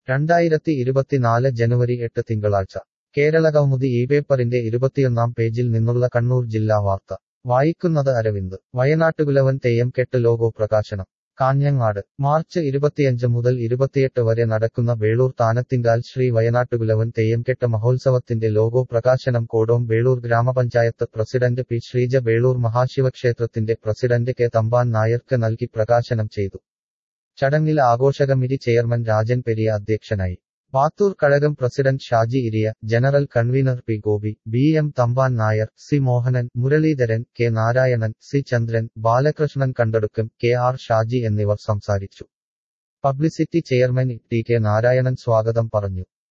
രണ്ടായിരത്തി ഇരുപത്തിനാല് ജനുവരി എട്ട് തിങ്കളാഴ്ച കേരളകൗമുദി ഈ പേപ്പറിന്റെ ഇരുപത്തിയൊന്നാം പേജിൽ നിന്നുള്ള കണ്ണൂർ ജില്ലാ വാർത്ത വായിക്കുന്നത് അരവിന്ദ് വയനാട്ടുകുലവൻ തെയ്യം കെട്ട് ലോഗോ പ്രകാശനം കാഞ്ഞങ്ങാട് മാർച്ച് ഇരുപത്തിയഞ്ച് മുതൽ ഇരുപത്തിയെട്ട് വരെ നടക്കുന്ന വേളൂർ താനത്തിങ്കാൽ ശ്രീ വയനാട്ടുകുലവൻ തെയ്യംകെട്ട് മഹോത്സവത്തിന്റെ ലോഗോ പ്രകാശനം കോടോം വേളൂർ ഗ്രാമപഞ്ചായത്ത് പ്രസിഡന്റ് പി ശ്രീജ വേളൂർ മഹാശിവക്ഷേത്രത്തിന്റെ പ്രസിഡന്റ് കെ തമ്പാൻ നായർക്ക് നൽകി പ്രകാശനം ചെയ്തു ചടങ്ങിൽ ആഘോഷകമ്മിറ്റി ചെയർമാൻ രാജൻ പെരിയ അധ്യക്ഷനായി പാത്തൂർ കഴകം president Shaji Iriya general convener P Gopi B M Thampan Nair C Mohanan Muraleedharan K Narayanan C Chandran Balakrishnan Kandadukkam K R Shaji എന്നിവർ സംസാരിച്ചു publicity chairman T K Narayanan സ്വാഗതം പറഞ്ഞു